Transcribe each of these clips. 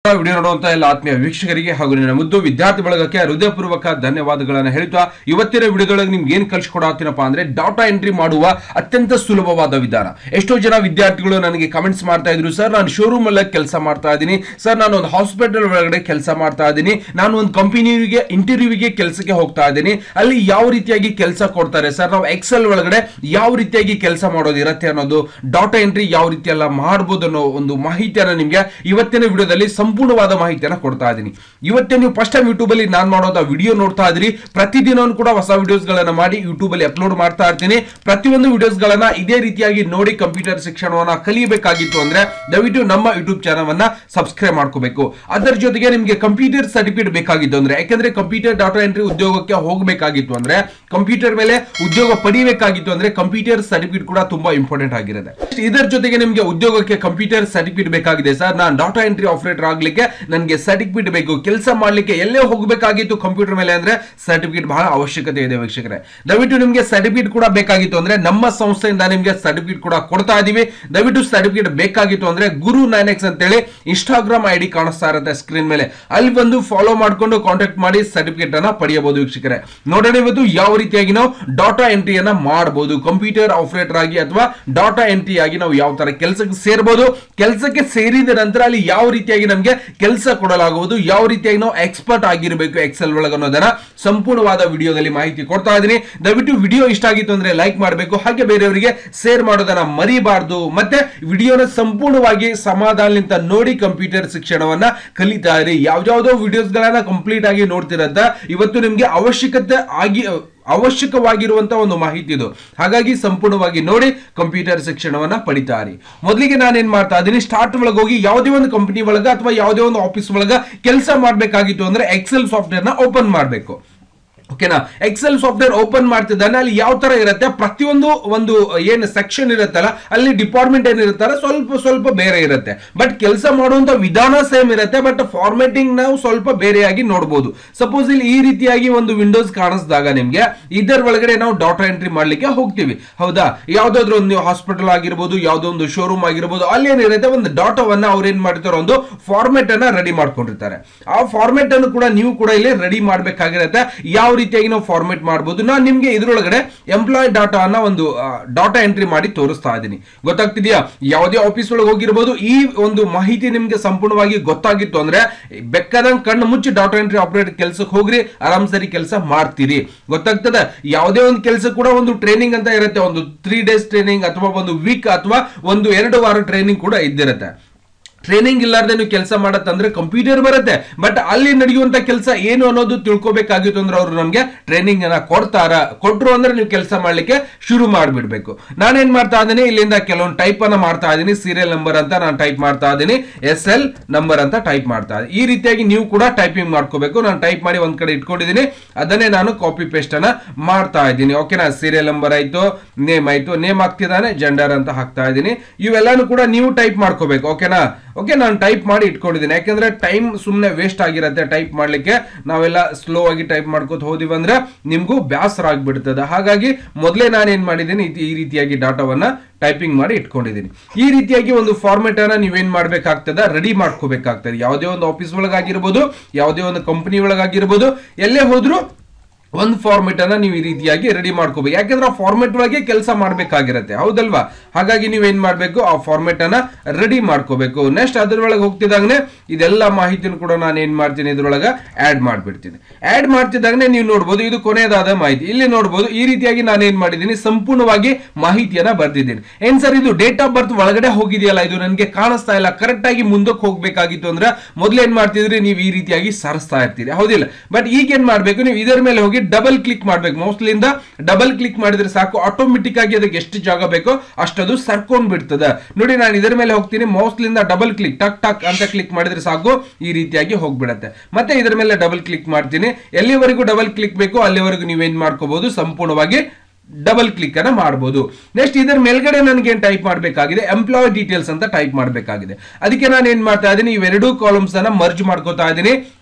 ನೋಡ್ತಾ ವಿಡಿಯೋ ನೋಡುವಂತ ಎಲ್ಲ ಆತ್ಮೀಯ ವೀಕ್ಷಕರಿಗೆ ಹಾಗೂ ನನ್ನ ಮುದ್ದು ವಿದ್ಯಾರ್ಥಿ ಬಳಗಕ್ಕೆ ಹೃದಯಪೂರ್ವಕ ಧನ್ಯವಾದಗಳನ್ನು ಹೇಳ್ತಾ ಇವತ್ತಿನ ವಿಡಿಯೋದೊಳಗೆ ನಿಮ್ಗೆ ಏನ್ ಕಳ್ಸಿಕೊಡತ್ತೀನಪ್ಪ ಅಂದ್ರೆ ಡಾಟಾ ಎಂಟ್ರಿ ಮಾಡುವ ಅತ್ಯಂತ ಸುಲಭವಾದ ವಿಧಾನ ಎಷ್ಟೋ ಜನ ವಿದ್ಯಾರ್ಥಿಗಳು ನನಗೆ ಕಮೆಂಟ್ಸ್ ಮಾಡ್ತಾ ಇದ್ರು ಸರ್ ನಾನು ಶೋರೂಮ್ ಅಲ್ಲ ಕೆಲಸ ಮಾಡ್ತಾ ಇದ್ದೀನಿ ಸರ್ ನಾನು ಒಂದು ಹಾಸ್ಪಿಟಲ್ ಒಳಗಡೆ ಕೆಲಸ ಮಾಡ್ತಾ ಇದ್ದೀನಿ ನಾನು ಒಂದು ಕಂಪನಿಗೆ ಇಂಟರ್ವ್ಯೂಗೆ ಕೆಲಸಕ್ಕೆ ಹೋಗ್ತಾ ಇದ್ದೀನಿ ಅಲ್ಲಿ ಯಾವ ರೀತಿಯಾಗಿ ಕೆಲಸ ಕೊಡ್ತಾರೆ ಸರ್ ನಾವು ಎಕ್ಸೆಲ್ ಒಳಗಡೆ ಯಾವ ರೀತಿಯಾಗಿ ಕೆಲಸ ಮಾಡೋದಿರತ್ತೆ ಅನ್ನೋದು ಡಾಟಾ ಎಂಟ್ರಿ ಯಾವ ರೀತಿ ಎಲ್ಲ ಮಾಡ್ಬೋದು ಅನ್ನೋ ಒಂದು ಮಾಹಿತಿಯನ್ನು ನಿಮಗೆ ಇವತ್ತಿನ ವಿಡಿಯೋದಲ್ಲಿ ಸಂಪೂರ್ಣವಾದ ಮಾಹಿತಿಯನ್ನು ಕೊಡ್ತಾ ಇದ್ದೀನಿ ಇವತ್ತೇ ನೀವು ಫಸ್ಟ್ ಟೈಮ್ ಯೂಟ್ಯೂಬ್ ಅಲ್ಲಿ ನಾನು ಮಾಡೋದ ವಿಡಿಯೋ ನೋಡ್ತಾ ಇದ್ರಿ ಪ್ರತಿದಿನವೂ ಕೂಡ ಹೊಸ ವಿಡಿಯೋಸ್ ಗಳನ್ನ ಮಾಡಿ ಯೂಟ್ಯೂಬ್ ಅಲ್ಲಿ ಅಪ್ಲೋಡ್ ಮಾಡ್ತಾ ಇರ್ತೀನಿ ಪ್ರತಿಯೊಂದು ವಿಡಿಯೋಸ್ ಗಳನ್ನ ಇದೇ ರೀತಿಯಾಗಿ ನೋಡಿ ಕಂಪ್ಯೂಟರ್ ಶಿಕ್ಷಣವನ್ನ ಕಲಿಯಬೇಕಾಗಿತ್ತು ಅಂದ್ರೆ ದಯವಿಟ್ಟು ನಮ್ಮ ಯೂಟ್ಯೂಬ್ ಚಾನಲ್ ಅನ್ನ ಸಬ್ಸ್ಕ್ರೈಬ್ ಮಾಡ್ಕೋಬೇಕು ಅದರ ಜೊತೆಗೆ ನಿಮಗೆ ಕಂಪ್ಯೂಟರ್ ಸರ್ಟಿಫಿಕೇಟ್ ಬೇಕಾಗಿತ್ತು ಅಂದ್ರೆ ಯಾಕಂದ್ರೆ ಕಂಪ್ಯೂಟರ್ ಡಾಟಾ ಎಂಟ್ರಿ ಉದ್ಯೋಗಕ್ಕೆ ಹೋಗಬೇಕಾಗಿತ್ತು ಅಂದ್ರೆ ಕಂಪ್ಯೂಟರ್ ಮೇಲೆ ಉದ್ಯೋಗ ಪಡಿಬೇಕಾಗಿತ್ತು ಅಂದ್ರೆ ಕಂಪ್ಯೂಟರ್ ಸರ್ಟಿಫಿಕೇಟ್ ಕೂಡ ತುಂಬಾ ಇಂಪಾರ್ಟೆಂಟ್ ಆಗಿರುತ್ತೆ ಇದರ ಜೊತೆಗೆ ನಿಮಗೆ ಉದ್ಯೋಗಕ್ಕೆ ಕಂಪ್ಯೂಟರ್ ಸರ್ಟಿಫಿಕೇಟ್ ಬೇಕಾಗಿದೆ ಸರ್ ನಾನು ಡಾಟಾ ಎಂಟ್ರಿ ಆಪರೇಟರ್ ಆಗ್ಲಿಕ್ಕೆ ನನಗೆ ಸರ್ಟಿಫಿಕೇಟ್ ಬೇಕು ಕೆಲಸ ಮಾಡ್ಲಿಕ್ಕೆ ಎಲ್ಲೇ ಹೋಗಬೇಕಾಗಿತ್ತು ಕಂಪ್ಯೂಟರ್ ಮೇಲೆ ಅಂದ್ರೆ ಸರ್ಟಿಫಿಕೇಟ್ ಬಹಳ ಅವಶ್ಯಕತೆ ಇದೆ ವೀಕ್ಷಕರೇ ದಯವಿಟ್ಟು ನಿಮಗೆ ಸರ್ಟಿಫಿಕೇಟ್ ಕೂಡ ಬೇಕಾಗಿತ್ತು ಅಂದ್ರೆ ನಮ್ಮ ಸಂಸ್ಥೆಯಿಂದ ನಿಮಗೆ ಸರ್ಟಿಫಿಕೇಟ್ ಕೂಡ ಕೊಡ್ತಾ ಇದೀವಿ ದಯವಿಟ್ಟು ಸರ್ಟಿಫಿಕೇಟ್ ಬೇಕಾಗಿತ್ತು ಅಂದ್ರೆ ಗುರು ನೈನ್ ಎಕ್ಸ್ ಅಂತೇಳಿ ಇನ್ಸ್ಟಾಗ್ರಾಮ್ ಐಡಿ ಕಾಣಿಸ್ತಾ ಇರುತ್ತೆ ಸ್ಕ್ರೀನ್ ಮೇಲೆ ಅಲ್ಲಿ ಬಂದು ಫಾಲೋ ಮಾಡ್ಕೊಂಡು ಕಾಂಟ್ಯಾಕ್ಟ್ ಮಾಡಿ ಸರ್ಟಿಫಿಕೇಟ್ ಅನ್ನ ಪಡೆಯಬಹುದು ವೀಕ್ಷಕರೇ ನೋಡೋಣ ಇವತ್ತು ಯಾವ ರೀತಿಯಾಗಿ ನಾವು ಡಾಟಾ ಎಂಟ್ರಿಯನ್ನ ಮಾಡಬಹುದು ಕಂಪ್ಯೂಟರ್ ಆಪರೇಟರ್ ಆಗಿ ಅಥವಾ ಡಾಟಾ ಎಂಟ್ರಿ ಆಗಿ ನಾವು ಯಾವ ತರ ಕೆಲಸಕ್ಕೆ ಸೇರ್ಬೋದು ಕೆಲಸಕ್ಕೆ ಸೇರಿದ ನಂತರ ಅಲ್ಲಿ ಯಾವ ರೀತಿಯಾಗಿ ನಮಗೆ ಕೆಲಸ ಕೊಡಲಾಗುವುದು ಯಾವ ರೀತಿಯಾಗಿ ನಾವು ಎಕ್ಸ್ಪರ್ಟ್ ಆಗಿರಬೇಕು ಎಕ್ಸೆಲ್ ಒಳಗೆ ಅನ್ನೋದನ್ನ ಸಂಪೂರ್ಣವಾದ ವಿಡಿಯೋದಲ್ಲಿ ಮಾಹಿತಿ ಕೊಡ್ತಾ ಇದ್ದೀನಿ ದಯವಿಟ್ಟು ವಿಡಿಯೋ ಇಷ್ಟ ಆಗಿತ್ತು ಅಂದ್ರೆ ಲೈಕ್ ಮಾಡಬೇಕು ಹಾಗೆ ಬೇರೆಯವರಿಗೆ ಶೇರ್ ಮಾಡೋದನ್ನ ಮರಿಬಾರ್ದು ಮತ್ತೆ ವಿಡಿಯೋನ ಸಂಪೂರ್ಣವಾಗಿ ಸಮಾಧಾನಲಿಂದ ನೋಡಿ ಕಂಪ್ಯೂಟರ್ ಶಿಕ್ಷಣವನ್ನ ಕಲಿತಾ ಇರಿ ಯಾವ್ಯಾವ್ದೋ ವಿಡಿಯೋಸ್ ಗಳನ್ನ ಕಂಪ್ಲೀಟ್ ಆಗಿ ನೋಡ್ತಿರಂತ ಇವತ್ತು ನಿಮ್ಗೆ ಅವಶ್ಯಕತೆ ಆಗಿ ಅವಶ್ಯಕವಾಗಿರುವಂತಹ ಒಂದು ಮಾಹಿತಿ ಇದು ಹಾಗಾಗಿ ಸಂಪೂರ್ಣವಾಗಿ ನೋಡಿ ಕಂಪ್ಯೂಟರ್ ಶಿಕ್ಷಣವನ್ನ ಪಡಿತಾರೆ ಮೊದಲಿಗೆ ನಾನೇನ್ ಮಾಡ್ತಾ ಇದ್ದೀನಿ ಸ್ಟಾರ್ಟ್ ಒಳಗೆ ಹೋಗಿ ಯಾವುದೇ ಒಂದು ಕಂಪನಿ ಒಳಗ ಅಥವಾ ಯಾವುದೇ ಒಂದು ಆಫೀಸ್ ಒಳಗ ಕೆಲಸ ಮಾಡ್ಬೇಕಾಗಿತ್ತು ಅಂದ್ರೆ ಎಕ್ಸೆಲ್ ಸಾಫ್ಟ್ವೇರ್ ನ ಓಪನ್ ಮಾಡಬೇಕು ಓಕೆನಾ ಎಕ್ಸೆಲ್ ಸಾಫ್ಟ್ವೇರ್ ಓಪನ್ ಮಾಡ್ತಿದ್ದಾನೆ ಅಲ್ಲಿ ಯಾವ ತರ ಇರುತ್ತೆ ಪ್ರತಿಯೊಂದು ಒಂದು ಏನು ಸೆಕ್ಷನ್ ಇರುತ್ತಲ್ಲ ಅಲ್ಲಿ ಡಿಪಾರ್ಟ್ಮೆಂಟ್ ಏನಿರುತ್ತಲ್ಲ ಸ್ವಲ್ಪ ಸ್ವಲ್ಪ ಬೇರೆ ಇರುತ್ತೆ ಬಟ್ ಕೆಲಸ ಮಾಡುವಂತ ವಿಧಾನ ಸೇಮ್ ಇರುತ್ತೆ ಬಟ್ ಫಾರ್ಮೆಟಿಂಗ್ ನಾವು ಸ್ವಲ್ಪ ಬೇರೆಯಾಗಿ ನೋಡಬಹುದು ಸಪೋಸ್ ಇಲ್ಲಿ ಈ ರೀತಿಯಾಗಿ ಒಂದು ವಿಂಡೋಸ್ ಕಾಣಿಸಿದಾಗ ನಿಮ್ಗೆ ಇದರ ಒಳಗಡೆ ನಾವು ಡಾಟಾ ಎಂಟ್ರಿ ಮಾಡ್ಲಿಕ್ಕೆ ಹೋಗ್ತೀವಿ ಹೌದಾ ಯಾವ್ದಾದ್ರು ಒಂದು ಹಾಸ್ಪಿಟಲ್ ಆಗಿರ್ಬೋದು ಯಾವ್ದೋ ಒಂದು ಶೋರೂಮ್ ಆಗಿರ್ಬೋದು ಅಲ್ಲಿ ಏನಿರುತ್ತೆ ಒಂದು ಡಾಟಾವನ್ನ ಅವ್ರು ಏನ್ ಮಾಡ್ತಾರೋ ಒಂದು ಫಾರ್ಮೆಟ್ ಅನ್ನ ರೆಡಿ ಮಾಡ್ಕೊಂಡಿರ್ತಾರೆ ಆ ಫಾರ್ಮೆಟ್ ಅನ್ನು ಕೂಡ ನೀವು ಕೂಡ ಇಲ್ಲಿ ರೆಡಿ ಮಾಡ್ಬೇಕಾಗಿರುತ್ತೆ ಯಾವ ರೀತಿಯಾಗಿ ನಾವು ಫಾರ್ಮೆಟ್ ಮಾಡಬಹುದು ನಾನು ನಿಮ್ಗೆ ಇದ್ರೊಳಗಡೆ ಎಂಪ್ಲಾಯ್ ಡಾಟಾ ಅನ್ನ ಒಂದು ಡಾಟಾ ಎಂಟ್ರಿ ಮಾಡಿ ತೋರಿಸ್ತಾ ಇದ್ದೀನಿ ಗೊತ್ತಾಗ್ತಿದ್ಯಾ ಯಾವುದೇ ಆಫೀಸ್ ಒಳಗೆ ಹೋಗಿರ್ಬೋದು ಈ ಒಂದು ಮಾಹಿತಿ ನಿಮ್ಗೆ ಸಂಪೂರ್ಣವಾಗಿ ಗೊತ್ತಾಗಿತ್ತು ಅಂದ್ರೆ ಬೆಕ್ಕದಂಗ್ ಕಣ್ಣು ಮುಚ್ಚಿ ಡಾಟಾ ಎಂಟ್ರಿ ಆಪರೇಟರ್ ಕೆಲಸಕ್ಕೆ ಹೋಗ್ರಿ ಆರಾಮ್ ಸರಿ ಕೆಲಸ ಮಾಡ್ತೀರಿ ಗೊತ್ತಾಗ್ತದೆ ಯಾವುದೇ ಒಂದು ಕೆಲಸ ಕೂಡ ಒಂದು ಟ್ರೈನಿಂಗ್ ಅಂತ ಇರುತ್ತೆ ಒಂದು ತ್ರೀ ಡೇಸ್ ಟ್ರೈನಿಂಗ್ ಅಥವಾ ಒಂದು ವೀಕ್ ಅಥವಾ ಒಂದು ಎರಡು ವಾರ ಟ್ರೈನಿಂಗ್ ಕೂಡ ಇದ್ದಿರುತ್ತೆ ಟ್ರೈನಿಂಗ್ ಇಲ್ಲಾರ್ದೆ ನೀವು ಕೆಲಸ ಮಾಡತ್ತಂದ್ರೆ ಕಂಪ್ಯೂಟರ್ ಬರುತ್ತೆ ಬಟ್ ಅಲ್ಲಿ ನಡೆಯುವಂತ ಕೆಲಸ ಏನು ಅನ್ನೋದು ತಿಳ್ಕೊಬೇಕಾಗಿತ್ತು ಅಂದ್ರೆ ಅವರು ನಮ್ಗೆ ಟ್ರೈನಿಂಗ್ ಅನ್ನ ಕೊಡ್ತಾರ ಕೊಟ್ರು ಅಂದ್ರೆ ನೀವು ಕೆಲಸ ಮಾಡ್ಲಿಕ್ಕೆ ಶುರು ಮಾಡ್ಬಿಡ್ಬೇಕು ನಾನೇನ್ ಮಾಡ್ತಾ ಇದ್ದೀನಿ ಇಲ್ಲಿಂದ ಕೆಲವೊಂದು ಟೈಪ್ ಅನ್ನ ಮಾಡ್ತಾ ಇದ್ದೀನಿ ಸೀರಿಯಲ್ ನಂಬರ್ ಅಂತ ನಾನು ಟೈಪ್ ಮಾಡ್ತಾ ಇದ್ದೀನಿ ಎಸ್ ಎಲ್ ನಂಬರ್ ಅಂತ ಟೈಪ್ ಮಾಡ್ತಾ ಇದ್ದೀನಿ ಈ ರೀತಿಯಾಗಿ ನೀವು ಕೂಡ ಟೈಪಿಂಗ್ ಮಾಡ್ಕೋಬೇಕು ನಾನು ಟೈಪ್ ಮಾಡಿ ಒಂದ್ ಕಡೆ ಇಟ್ಕೊಂಡಿದ್ದೀನಿ ಅದನ್ನೇ ನಾನು ಕಾಪಿ ಪೇಸ್ಟ್ ಅನ್ನ ಮಾಡ್ತಾ ಇದ್ದೀನಿ ಓಕೆನಾ ಸೀರಿಯಲ್ ನಂಬರ್ ಆಯ್ತು ನೇಮ್ ಆಯ್ತು ನೇಮ್ ಹಾಕ್ತಿದ್ದಾನೆ ಜೆಂಡರ್ ಅಂತ ಹಾಕ್ತಾ ಇದ್ದೀನಿ ಇವೆಲ್ಲಾನು ಕೂಡ ನೀವು ಟೈಪ್ ಮಾಡ್ಕೋಬೇಕು ಓಕೆನಾ ಓಕೆ ನಾನು ಟೈಪ್ ಮಾಡಿ ಇಟ್ಕೊಂಡಿದ್ದೀನಿ ಯಾಕಂದ್ರೆ ಟೈಮ್ ಸುಮ್ಮನೆ ವೇಸ್ಟ್ ಆಗಿರುತ್ತೆ ಟೈಪ್ ಮಾಡ್ಲಿಕ್ಕೆ ನಾವೆಲ್ಲ ಸ್ಲೋ ಆಗಿ ಟೈಪ್ ಮಾಡ್ಕೋತ ಹೋದಿವಿ ಅಂದ್ರೆ ನಿಮ್ಗೂ ಬೇಸರ ಆಗ್ಬಿಡ್ತದೆ ಹಾಗಾಗಿ ಮೊದಲೇ ನಾನು ಏನ್ ಮಾಡಿದ್ದೀನಿ ಈ- ಈ ರೀತಿಯಾಗಿ ಡಾಟಾವನ್ನ ಟೈಪಿಂಗ್ ಮಾಡಿ ಇಟ್ಕೊಂಡಿದ್ದೀನಿ ಈ ರೀತಿಯಾಗಿ ಒಂದು ಫಾರ್ಮೆಟ್ ಅನ್ನ ನೀವೇನ್ ಮಾಡ್ಬೇಕಾಗ್ತದ ರೆಡಿ ಮಾಡ್ಕೋಬೇಕಾಗ್ತದೆ ಯಾವುದೇ ಒಂದು ಆಫೀಸ್ ಒಳಗಾಗಿರ್ಬೋದು ಯಾವುದೇ ಒಂದು ಕಂಪನಿ ಒಳಗಾಗಿರ್ಬೋದು ಎಲ್ಲೇ ಹೋದ್ರು ಒಂದು ಫಾರ್ಮೆಟ್ ಅನ್ನ ನೀವು ಈ ರೀತಿಯಾಗಿ ರೆಡಿ ಮಾಡ್ಕೋಬೇಕು ಯಾಕಂದ್ರೆ ಆ ಫಾರ್ಮೆಟ್ ಒಳಗೆ ಕೆಲಸ ಮಾಡ್ಬೇಕಾಗಿರತ್ತೆ ಹೌದಲ್ವಾ ಹಾಗಾಗಿ ನೀವೇನ್ ಮಾಡ್ಬೇಕು ಆ ಫಾರ್ಮೆಟ್ ಅನ್ನ ರೆಡಿ ಮಾಡ್ಕೋಬೇಕು ನೆಕ್ಸ್ಟ್ ಅದ್ರೊಳಗೆ ಹೋಗ್ತಿದ್ದಾಗನೆ ಇದೆಲ್ಲ ಮಾಹಿತಿನೂ ಕೂಡ ನಾನು ಏನ್ ಮಾಡ್ತೀನಿ ಇದ್ರೊಳಗೆ ಆಡ್ ಮಾಡ್ಬಿಡ್ತೀನಿ ಆಡ್ ಮಾಡ್ತಿದ್ದಾಗನೆ ನೀವು ನೋಡ್ಬೋದು ಇದು ಕೊನೆಯದಾದ ಮಾಹಿತಿ ಇಲ್ಲಿ ನೋಡ್ಬೋದು ಈ ರೀತಿಯಾಗಿ ನಾನು ಏನ್ ಮಾಡಿದ್ದೀನಿ ಸಂಪೂರ್ಣವಾಗಿ ಮಾಹಿತಿಯನ್ನ ಬರ್ದಿದ್ದೀನಿ ಏನ್ ಸರ್ ಇದು ಡೇಟ್ ಆಫ್ ಬರ್ತ್ ಒಳಗಡೆ ಹೋಗಿದೆಯಲ್ಲ ಇದು ನನಗೆ ಕಾಣಿಸ್ತಾ ಇಲ್ಲ ಕರೆಕ್ಟ್ ಆಗಿ ಮುಂದಕ್ಕೆ ಹೋಗ್ಬೇಕಾಗಿತ್ತು ಅಂದ್ರೆ ಮೊದ್ಲು ಏನ್ ಮಾಡ್ತಿದ್ರಿ ನೀವು ಈ ರೀತಿಯಾಗಿ ಸರಿಸ್ತಾ ಇರ್ತೀರಿ ಹೌದಿಲ್ಲ ಬಟ್ ಈಗ ಏನ್ ಮಾಡ್ಬೇಕು ನೀವು ಇದರ ಮೇಲೆ ಹೋಗಿ ಡಬಲ್ ಕ್ಲಿಕ್ ಮಾಡ್ಬೇಕು ಮೌಸ್ಲಿಂದ ಡಬಲ್ ಕ್ಲಿಕ್ ಮಾಡಿದ್ರೆ ಸಾಕು ಆಟೋಮೆಟಿಕ್ ಆಗಿ ಅದಕ್ಕೆ ಎಷ್ಟು ಜಾಗ ಬೇಕೋ ಅಷ್ಟದು ಸರ್ಕೊಂಡ್ ಬಿಡ್ತದೆ ನೋಡಿ ನಾನು ಇದರ ಮೇಲೆ ಹೋಗ್ತೀನಿ ಮೌಸ್ಲಿಂದ ಡಬಲ್ ಕ್ಲಿಕ್ ಟಕ್ ಟಕ್ ಅಂತ ಕ್ಲಿಕ್ ಮಾಡಿದ್ರೆ ಸಾಕು ಈ ರೀತಿಯಾಗಿ ಹೋಗ್ಬಿಡತ್ತೆ ಮತ್ತೆ ಇದರ ಮೇಲೆ ಡಬಲ್ ಕ್ಲಿಕ್ ಮಾಡ್ತೀನಿ ಎಲ್ಲಿವರೆಗೂ ಡಬಲ್ ಕ್ಲಿಕ್ ಬೇಕೋ ಅಲ್ಲಿವರೆಗೂ ನೀವೇನ್ ಮಾಡ್ಕೋಬಹುದು ಸಂಪೂರ್ಣವಾಗಿ ಡಬಲ್ ಕ್ಲಿಕ್ ಅನ್ನ ಮಾಡಬಹುದು ನೆಕ್ಸ್ಟ್ ಇದರ ಮೇಲ್ಗಡೆ ನನಗೆ ಏನ್ ಟೈಪ್ ಮಾಡಬೇಕಾಗಿದೆ ಎಂಪ್ಲಾಯ್ ಡೀಟೇಲ್ಸ್ ಅಂತ ಟೈಪ್ ಮಾಡಬೇಕಾಗಿದೆ ಅದಕ್ಕೆ ನಾನು ಏನ್ ಮಾಡ್ತಾ ಇದ್ದೀನಿ ಇವೆರಡೂ ಕಾಲಮ್ಸ್ ಅನ್ನ ಮರ್ಜ್ ಮಾಡ್ಕೋತಾ ಇದ್ದೀನಿ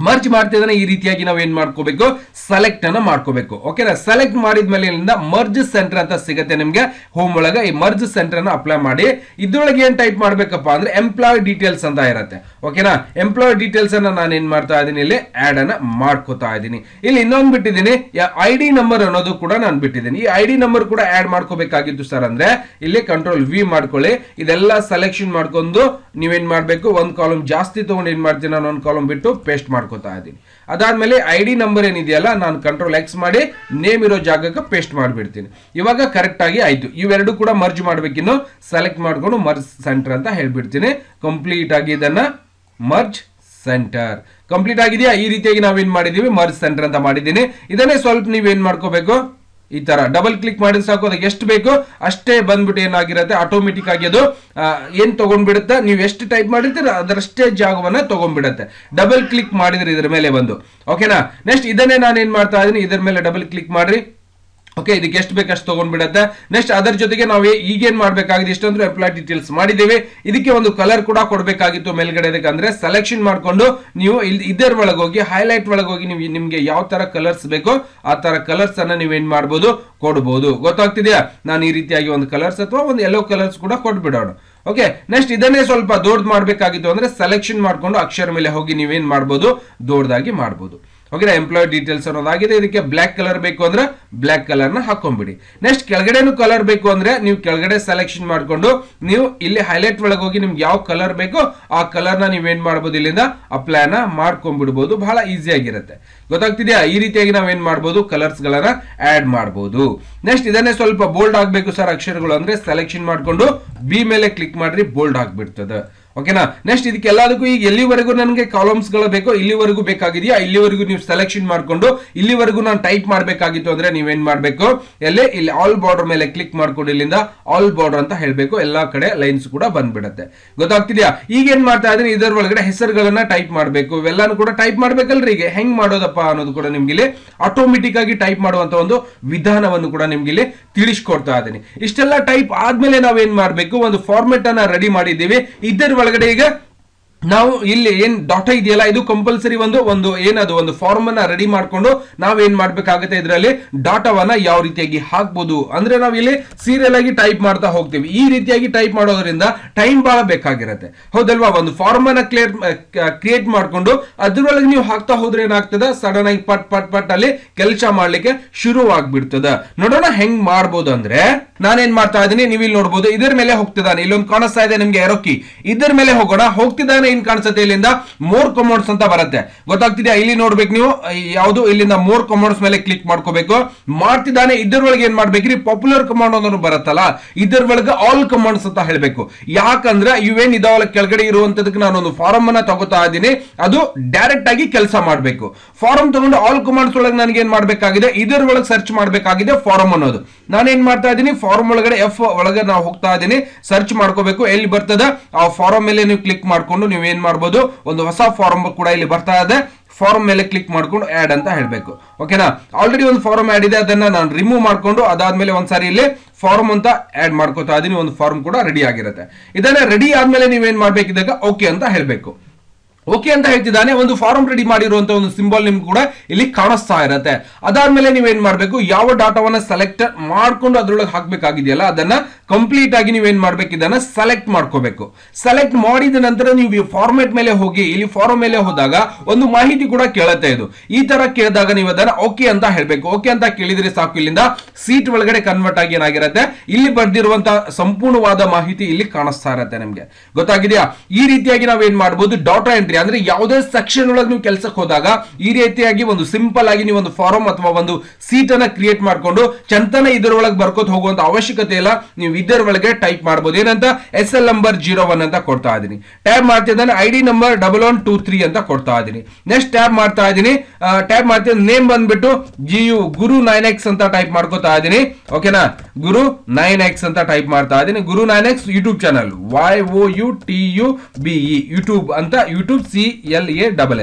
ಮರ್ಜ್ ಮಾಡ್ತಿದ್ದಾನೆ ಈ ರೀತಿಯಾಗಿ ನಾವು ಏನ್ ಮಾಡ್ಕೋಬೇಕು ಸೆಲೆಕ್ಟ್ ಅನ್ನ ಮಾಡ್ಕೋಬೇಕು ಓಕೆನಾ ಸೆಲೆಕ್ಟ್ ಮಾಡಿದ್ಮೇಲೆ ಇಲ್ಲಿಂದ ಮರ್ಜ್ ಸೆಂಟರ್ ಅಂತ ಸಿಗುತ್ತೆ ನಿಮ್ಗೆ ಹೋಮ್ ಒಳಗೆ ಈ ಮರ್ಜ್ ಸೆಂಟರ್ ಅನ್ನ ಅಪ್ಲೈ ಮಾಡಿ ಇದ್ರೊಳಗೆ ಏನ್ ಟೈಪ್ ಮಾಡ್ಬೇಕಪ್ಪ ಅಂದ್ರೆ ಎಂಪ್ಲಾಯ್ ಡೀಟೇಲ್ಸ್ ಅಂತ ಇರುತ್ತೆ ಓಕೆನಾ ಎಂಪ್ಲಾಯ್ ಡೀಟೇಲ್ಸ್ ಅನ್ನ ನಾನು ಏನ್ ಮಾಡ್ತಾ ಇದ್ದೀನಿ ಇಲ್ಲಿ ಆಡ್ ಅನ್ನ ಮಾಡ್ಕೋತಾ ಇದ್ದೀನಿ ಇಲ್ಲಿ ಇನ್ನೊಂದು ಬಿಟ್ಟಿದ್ದೀನಿ ಐ ಡಿ ನಂಬರ್ ಅನ್ನೋದು ಕೂಡ ನಾನು ಬಿಟ್ಟಿದ್ದೀನಿ ಈ ಐ ಡಿ ನಂಬರ್ ಕೂಡ ಆಡ್ ಮಾಡ್ಕೋಬೇಕಾಗಿತ್ತು ಸರ್ ಅಂದ್ರೆ ಇಲ್ಲಿ ಕಂಟ್ರೋಲ್ ವಿ ಮಾಡ್ಕೊಳ್ಳಿ ಇದೆಲ್ಲ ಸೆಲೆಕ್ಷನ್ ಮಾಡ್ಕೊಂಡು ನೀವೇನ್ ಮಾಡ್ಬೇಕು ಒಂದ್ ಕಾಲಮ್ ಜಾಸ್ತಿ ತಗೊಂಡು ಏನ್ ಮಾಡ್ತೀನಿ ನಾನು ಒಂದ್ ಕಾಲಮ್ ಬಿಟ್ಟು ಪೇಸ್ಟ್ ಮಾಡ್ಕೋತಾ ಇದ್ದೀನಿ ಅದಾದ್ಮೇಲೆ ಐ ಡಿ ನಂಬರ್ ಏನಿದೆಯಲ್ಲ ನಾನು ಕಂಟ್ರೋಲ್ ಎಕ್ಸ್ ಮಾಡಿ ನೇಮ್ ಇರೋ ಜಾಗಕ್ಕೆ ಪೇಸ್ಟ್ ಮಾಡಿಬಿಡ್ತೀನಿ ಇವಾಗ ಕರೆಕ್ಟ್ ಆಗಿ ಆಯ್ತು ಇವೆರಡು ಕೂಡ ಮರ್ಜ್ ಮಾಡ್ಬೇಕಿನ್ನು ಸೆಲೆಕ್ಟ್ ಮಾಡ್ಕೊಂಡು ಮರ್ಜ್ ಸೆಂಟರ್ ಅಂತ ಹೇಳ್ಬಿಡ್ತೀನಿ ಕಂಪ್ಲೀಟ್ ಆಗಿ ಇದನ್ನ ಮರ್ಜ್ ಸೆಂಟರ್ ಕಂಪ್ಲೀಟ್ ಆಗಿದೆಯಾ ಈ ರೀತಿಯಾಗಿ ನಾವೇನ್ ಮಾಡಿದೀವಿ ಮರ್ಜ್ ಸೆಂಟರ್ ಅಂತ ಮಾಡಿದ್ದೀನಿ ಇದನ್ನೇ ಸ್ವಲ್ಪ ನೀವೇನ್ ಮಾಡ್ಕೋಬೇಕು ಈ ತರ ಡಬಲ್ ಕ್ಲಿಕ್ ಮಾಡಿದ್ರೆ ಸಾಕು ಅದಕ್ಕೆ ಎಷ್ಟು ಬೇಕು ಅಷ್ಟೇ ಬಂದ್ಬಿಟ್ಟು ಏನಾಗಿರುತ್ತೆ ಆಟೋಮೆಟಿಕ್ ಆಗಿ ಅದು ಆ, ಏನ್ ತಗೊಂಡ್ಬಿಡುತ್ತೆ ನೀವು ಎಷ್ಟು ಟೈಪ್ ಮಾಡಿರ್ತೀರ ಅದರಷ್ಟೇ ಜಾಗವನ್ನ ತಗೊಂಡ್ಬಿಡುತ್ತೆ ಡಬಲ್ ಕ್ಲಿಕ್ ಮಾಡಿದ್ರೆ ಇದ್ರ ಮೇಲೆ ಬಂದು ಓಕೆನಾ ನೆಕ್ಸ್ಟ್ ಇದನ್ನೇ ನಾನು ಏನ್ ಮಾಡ್ತಾ ಇದೀನಿ ಇದ್ರ ಮೇಲೆ ಡಬಲ್ ಕ್ಲಿಕ್ ಮಾಡ್ರಿ ಓಕೆ ಇದಕ್ಕೆ ಎಷ್ಟು ಬೇಕು ಅಷ್ಟು ತಗೊಂಡ್ಬಿಡತ್ತೆ ನೆಕ್ಸ್ಟ್ ಅದರ ಜೊತೆಗೆ ನಾವು ಈಗೇನ್ ಮಾಡ್ಬೇಕಾಗಿದೆ ಇಷ್ಟೊಂದು ಎಂಪ್ಲಾಯ್ ಡೀಟೇಲ್ಸ್ ಮಾಡಿದ್ದೇವೆ ಇದಕ್ಕೆ ಒಂದು ಕಲರ್ ಕೂಡ ಕೊಡಬೇಕಾಗಿತ್ತು ಮೇಲ್ಗಡೆ ಅಂದ್ರೆ ಸೆಲೆಕ್ಷನ್ ಮಾಡ್ಕೊಂಡು ನೀವು ಇಲ್ಲಿ ಇದರ ಒಳಗೆ ಹೋಗಿ ಹೈಲೈಟ್ ಒಳಗೆ ಹೋಗಿ ನೀವು ನಿಮ್ಗೆ ಯಾವ ತರ ಕಲರ್ಸ್ ಬೇಕೋ ಆ ತರ ಕಲರ್ಸ್ ಅನ್ನ ನೀವೇನ್ ಮಾಡ್ಬೋದು ಕೊಡ್ಬೋದು ಗೊತ್ತಾಗ್ತಿದೆಯಾ ನಾನು ಈ ರೀತಿಯಾಗಿ ಒಂದು ಕಲರ್ಸ್ ಅಥವಾ ಒಂದು ಯೆಲ್ಲೋ ಕಲರ್ಸ್ ಕೂಡ ಕೊಟ್ಬಿಡೋಣ ಓಕೆ ನೆಕ್ಸ್ಟ್ ಇದನ್ನೇ ಸ್ವಲ್ಪ ದೊಡ್ಡ ಮಾಡ್ಬೇಕಾಗಿತ್ತು ಅಂದ್ರೆ ಸೆಲೆಕ್ಷನ್ ಮಾಡ್ಕೊಂಡು ಅಕ್ಷರ ಮೇಲೆ ಹೋಗಿ ನೀವೇನ್ ಮಾಡ್ಬೋದು ದೊಡ್ಡದಾಗಿ ಮಾಡ್ಬೋದು ಓಕೆ ಎಂಪ್ಲಾಯ್ ಡೀಟೇಲ್ಸ್ ಅನ್ನೋದಾಗಿದೆ ಇದಕ್ಕೆ ಬ್ಲ್ಯಾಕ್ ಕಲರ್ ಬೇಕು ಅಂದ್ರೆ ಬ್ಲ್ಯಾಕ್ ಕಲರ್ ನ ಹಾಕೊಂಡ್ಬಿಡಿ ನೆಕ್ಸ್ಟ್ ಕೆಳಗಡೆನು ಕಲರ್ ಬೇಕು ಅಂದ್ರೆ ನೀವು ಕೆಳಗಡೆ ಸೆಲೆಕ್ಷನ್ ಮಾಡ್ಕೊಂಡು ನೀವು ಇಲ್ಲಿ ಹೈಲೈಟ್ ಒಳಗೆ ಹೋಗಿ ನಿಮ್ಗೆ ಯಾವ ಕಲರ್ ಬೇಕೋ ಆ ಕಲರ್ ನ ನೀವೇನ್ ಮಾಡ್ಬೋದು ಇಲ್ಲಿಂದ ಅಪ್ಲೈ ನ ಮಾಡ್ಕೊಂಡ್ಬಿಡ್ಬೋದು ಬಹಳ ಈಸಿ ಆಗಿರುತ್ತೆ ಗೊತ್ತಾಗ್ತಿದ್ಯಾ ಈ ರೀತಿಯಾಗಿ ನಾವೇನ್ ಮಾಡ್ಬೋದು ಕಲರ್ಸ್ ಗಳನ್ನ ಆಡ್ ಮಾಡ್ಬೋದು ನೆಕ್ಸ್ಟ್ ಇದನ್ನೇ ಸ್ವಲ್ಪ ಬೋಲ್ಡ್ ಆಗ್ಬೇಕು ಸರ್ ಅಕ್ಷರಗಳು ಅಂದ್ರೆ ಸೆಲೆಕ್ಷನ್ ಮಾಡ್ಕೊಂಡು ಬಿ ಮೇಲೆ ಕ್ಲಿಕ್ ಮಾಡ್ರಿ ಬೋಲ್ಡ್ ಆಗ್ಬಿಡ್ತದೆ ಓಕೆನಾ ನೆಕ್ಸ್ಟ್ ಇದಕ್ಕೆ ಎಲ್ಲದಕ್ಕೂ ಈಗ ಎಲ್ಲಿವರೆಗೂ ನನಗೆ ಕಾಲಮ್ಸ್ ಗಳು ಬೇಕೋ ಇಲ್ಲಿವರೆಗೂ ಬೇಕಾಗಿದೆಯಾ ಇಲ್ಲಿವರೆಗೂ ನೀವು ಸೆಲೆಕ್ಷನ್ ಮಾಡ್ಕೊಂಡು ಇಲ್ಲಿವರೆಗೂ ನಾನು ಟೈಪ್ ಮಾಡಬೇಕಾಗಿತ್ತು ಅಂದ್ರೆ ನೀವೇನ್ ಮಾಡ್ಬೇಕು ಎಲ್ಲಿ ಇಲ್ಲಿ ಆಲ್ ಬಾರ್ಡರ್ ಮೇಲೆ ಕ್ಲಿಕ್ ಮಾಡ್ಕೊಂಡು ಇಲ್ಲಿಂದ ಆಲ್ ಬಾರ್ಡರ್ ಅಂತ ಹೇಳ್ಬೇಕು ಎಲ್ಲಾ ಕಡೆ ಲೈನ್ಸ್ ಕೂಡ ಬಂದ್ಬಿಡುತ್ತೆ ಗೊತ್ತಾಗ್ತಿದ್ಯಾ ಈಗ ಏನ್ ಮಾಡ್ತಾ ಇದ್ದೀನಿ ಇದರ ಒಳಗಡೆ ಹೆಸರುಗಳನ್ನ ಟೈಪ್ ಮಾಡಬೇಕು ಇವೆಲ್ಲಾನು ಕೂಡ ಟೈಪ್ ಮಾಡ್ಬೇಕಲ್ರಿ ಈಗ ಹೆಂಗ್ ಮಾಡೋದಪ್ಪ ಅನ್ನೋದು ಕೂಡ ನಿಮ್ಗೆ ಇಲ್ಲಿ ಆಟೋಮೆಟಿಕ್ ಆಗಿ ಟೈಪ್ ಮಾಡುವಂತ ಒಂದು ವಿಧಾನವನ್ನು ಕೂಡ ನಿಮ್ಗೆ ಇಲ್ಲಿ ತಿಳಿಸ್ಕೊಡ್ತಾ ಇದ್ದೀನಿ ಇಷ್ಟೆಲ್ಲ ಟೈಪ್ ಆದ್ಮೇಲೆ ನಾವೇನ್ ಮಾಡ್ಬೇಕು ಒಂದು ಫಾರ್ಮೆಟ್ ಅನ್ನ ರೆಡಿ ಮಾಡಿದ್ದೀವಿ ಇದರ ಒಳಗಡೆ ಈಗ ನಾವು ಇಲ್ಲಿ ಏನ್ ಡಾಟಾ ಇದೆಯಲ್ಲ ಇದು ಕಂಪಲ್ಸರಿ ಒಂದು ಒಂದು ಏನದು ಒಂದು ಫಾರ್ಮ್ ಅನ್ನ ರೆಡಿ ಮಾಡ್ಕೊಂಡು ನಾವೇನ್ ಮಾಡ್ಬೇಕಾಗುತ್ತೆ ಇದರಲ್ಲಿ ಡಾಟಾವನ್ನ ಯಾವ ರೀತಿಯಾಗಿ ಹಾಕ್ಬೋದು ಅಂದ್ರೆ ನಾವು ಇಲ್ಲಿ ಸೀರಿಯಲ್ ಆಗಿ ಟೈಪ್ ಮಾಡ್ತಾ ಹೋಗ್ತೀವಿ ಈ ರೀತಿಯಾಗಿ ಟೈಪ್ ಮಾಡೋದ್ರಿಂದ ಟೈಮ್ ಬಹಳ ಬೇಕಾಗಿರುತ್ತೆ ಹೌದಲ್ವಾ ಒಂದು ಫಾರ್ಮ್ ಅನ್ನ ಕ್ಲಿಯರ್ ಕ್ರಿಯೇಟ್ ಮಾಡ್ಕೊಂಡು ಅದ್ರೊಳಗೆ ನೀವು ಹಾಕ್ತಾ ಹೋದ್ರೆ ಏನಾಗ್ತದೆ ಸಡನ್ ಆಗಿ ಪಟ್ ಪಟ್ ಪಟ್ ಅಲ್ಲಿ ಕೆಲಸ ಮಾಡ್ಲಿಕ್ಕೆ ಶುರು ಆಗ್ಬಿಡ್ತದ ನೋಡೋಣ ಹೆಂಗ್ ಮಾಡ್ಬೋದು ಅಂದ್ರೆ ನಾನೇನ್ ಮಾಡ್ತಾ ಇದ್ದೀನಿ ನೀವು ಇಲ್ಲಿ ನೋಡ್ಬೋದು ಇದರ ಮೇಲೆ ಹೋಗ್ತಿದ್ದಾನೆ ಇಲ್ಲೊಂದು ಕಾಣಿಸ್ತಾ ಇದೆ ನಿಮ್ಗೆ ಎರೊಕ್ಕಿ ಇದರ ಮೇಲೆ ಹೋಗೋಣ ಹೋಗ್ತಿದ್ದಾನೆ ಏನ್ ಕಾಣಿಸುತ್ತೆ ಇಲ್ಲಿಂದ ಮೋರ್ ಕಮೌಂಟ್ಸ್ ಅಂತ ಬರುತ್ತೆ ಗೊತ್ತಾಗ್ತಿದ್ಯಾ ಇಲ್ಲಿ ನೋಡ್ಬೇಕು ನೀವು ಯಾವುದು ಇಲ್ಲಿಂದ ಮೋರ್ ಕಮೌಂಟ್ಸ್ ಮೇಲೆ ಕ್ಲಿಕ್ ಮಾಡ್ಕೋಬೇಕು ಮಾಡ್ತಿದ್ದಾನೆ ಇದರೊಳಗೆ ಏನ್ ಮಾಡ್ಬೇಕ್ರಿ ಪಾಪ್ಯುಲರ್ ಕಮಾಂಡ್ ಅನ್ನೋದು ಬರುತ್ತಲ್ಲ ಇದರ ಒಳಗೆ ಆಲ್ ಕಮಾಂಡ್ಸ್ ಅಂತ ಹೇಳ್ಬೇಕು ಯಾಕಂದ್ರೆ ಇವೇನ್ ಇದಾವಲ್ಲ ಕೆಳಗಡೆ ಇರುವಂತದಕ್ಕೆ ನಾನು ಒಂದು ಫಾರಂ ಅನ್ನ ತಗೋತಾ ಇದ್ದೀನಿ ಅದು ಡೈರೆಕ್ಟ್ ಆಗಿ ಕೆಲಸ ಮಾಡಬೇಕು ಫಾರಂ ತಗೊಂಡು ಆಲ್ ಕಮಾಂಡ್ಸ್ ಒಳಗೆ ನನಗೆ ಏನ್ ಮಾಡ್ಬೇಕಾಗಿದೆ ಇದರ ಒಳಗೆ ಸರ್ಚ್ ಮಾಡ್ಬೇಕಾಗಿದೆ ಫಾರಂ ಅನ್ನೋದು ನಾನೇನ್ ಮಾಡ್ತಾ ಇದ್ದೀನಿ ಫಾರಂ ಒಳಗಡೆ ಎಫ್ ಒಳಗೆ ನಾವು ಹೋಗ್ತಾ ಇದ್ದೀನಿ ಸರ್ಚ್ ಮಾಡ್ಕೋಬೇಕು ಎಲ್ಲಿ ಬರ್ತದ ಆ ಫಾರಂ ಮೇಲೆ ನೀವು ಕ್ಲಿಕ್ ಮಾಡ್ಕೊಂಡು ನೀವು ಏನ್ ಮಾಡ್ಬೋದು ಒಂದು ಹೊಸ ಫಾರಂ ಕೂಡ ಇಲ್ಲಿ ಬರ್ತಾ ಇದೆ ಫಾರಂ ಮೇಲೆ ಕ್ಲಿಕ್ ಮಾಡ್ಕೊಂಡು ಆಡ್ ಅಂತ ಹೇಳ್ಬೇಕು ಓಕೆನಾ ಆಲ್ರೆಡಿ ಒಂದು ಫಾರಂ ಆಡ್ ಇದೆ ಅದನ್ನ ನಾನು ರಿಮೂವ್ ಮಾಡ್ಕೊಂಡು ಅದಾದ್ಮೇಲೆ ಒಂದ್ಸಾರಿ ಇಲ್ಲಿ ಫಾರಂ ಅಂತ ಆಡ್ ಮಾಡ್ಕೋತಾ ಇದೀನಿ ಒಂದು ಫಾರಂ ಕೂಡ ರೆಡಿ ಆಗಿರುತ್ತೆ ಇದನ್ನ ರೆಡಿ ಆದ್ಮೇಲೆ ನೀವೇನ್ ಮಾಡ್ಬೇಕಿದ್ದಾಗ ಓಕೆ ಅಂತ ಹೇಳ್ಬೇಕು ಓಕೆ ಅಂತ ಹೇಳ್ತಿದ್ದಾನೆ ಒಂದು ಫಾರಂ ರೆಡಿ ಮಾಡಿರುವಂತ ಒಂದು ಸಿಂಬಲ್ ನಿಮ್ಗೆ ಕೂಡ ಇಲ್ಲಿ ಕಾಣಿಸ್ತಾ ಇರತ್ತೆ ಅದಾದ್ಮೇಲೆ ನೀವೇನ್ ಮಾಡ್ಬೇಕು ಯಾವ ಡಾಟಾವನ್ನ ಸೆಲೆಕ್ಟ್ ಮಾಡ್ಕೊಂಡು ಅದ್ರೊಳಗೆ ಹಾಕ್ಬೇಕಾಗಿದೆಯಲ್ಲ ಅದನ್ನ ಕಂಪ್ಲೀಟ್ ಆಗಿ ನೀವೇನ್ ಮಾಡ್ಬೇಕು ಇದನ್ನ ಸೆಲೆಕ್ಟ್ ಮಾಡ್ಕೋಬೇಕು ಸೆಲೆಕ್ಟ್ ಮಾಡಿದ ನಂತರ ನೀವು ಈ ಫಾರ್ಮೆಟ್ ಮೇಲೆ ಹೋಗಿ ಇಲ್ಲಿ ಫಾರಂ ಮೇಲೆ ಹೋದಾಗ ಒಂದು ಮಾಹಿತಿ ಕೂಡ ಕೇಳುತ್ತೆ ಇದು ಈ ತರ ಕೇಳಿದಾಗ ನೀವು ಅದನ್ನ ಓಕೆ ಅಂತ ಹೇಳ್ಬೇಕು ಓಕೆ ಅಂತ ಕೇಳಿದ್ರೆ ಸಾಕು ಇಲ್ಲಿಂದ ಸೀಟ್ ಒಳಗಡೆ ಕನ್ವರ್ಟ್ ಆಗಿ ಏನಾಗಿರುತ್ತೆ ಇಲ್ಲಿ ಬರ್ದಿರುವಂತ ಸಂಪೂರ್ಣವಾದ ಮಾಹಿತಿ ಇಲ್ಲಿ ಕಾಣಿಸ್ತಾ ಇರತ್ತೆ ನಮ್ಗೆ ಗೊತ್ತಾಗಿದೆಯಾ ಈ ರೀತಿಯಾಗಿ ನಾವೇನ್ ಮಾಡ್ಬೋದು ಡಾಟಾ ಎಂಟ್ರಿ ಅಂದ್ರೆ ಯಾವುದೇ ಸೆಕ್ಷನ್ ಒಳಗೆ ನೀವು ಕೆಲಸಕ್ಕೆ ಹೋದಾಗ ಈ ರೀತಿಯಾಗಿ ಒಂದು ಸಿಂಪಲ್ ಆಗಿ ನೀವು ಒಂದು ಫಾರಂ ಅಥವಾ ಒಂದು ಸೀಟ್ ಅನ್ನ ಕ್ರಿಯೇಟ್ ಮಾಡ್ಕೊಂಡು ಚಂತನ ಇದರೊಳಗೆ ಬರ್ಕೋತ ಹೋಗುವಂತ ಅವಶ್ಯಕತೆ ಇಲ್ಲ ನೀವು ಇದರ ಒಳಗೆ ಟೈಪ್ ಮಾಡಬಹುದು ಏನಂತ S L number zero one ಅಂತ ಕೊಡ್ತಾ ಇದೀನಿ ಟ್ಯಾಬ್ ಮಾಡ್ತಿದ್ದಾನೆ I D number double one two three ಅಂತ ಕೊಡ್ತಾ ಇದೀನಿ ನೆಕ್ಸ್ಟ್ ಟ್ಯಾಬ್ ಮಾಡ್ತಾ ಇದೀನಿ ಟ್ಯಾಬ್ ಮಾಡ್ತೀನಿ ನೇಮ್ ಬಂದ್ಬಿಟ್ಟು G U Guru nine X ಅಂತ ಟೈಪ್ ಮಾಡ್ಕೋತಾ ಇದೀನಿ ಓಕೆನಾ ಗುರು ನೈನ್ ಎಕ್ಸ್ ಅಂತ ಟೈಪ್ ಮಾಡ್ತಾ ಇದೀನಿ Guru nine X YouTube channel Y O U T U B E YouTube ಅಂತ YouTube C L A double S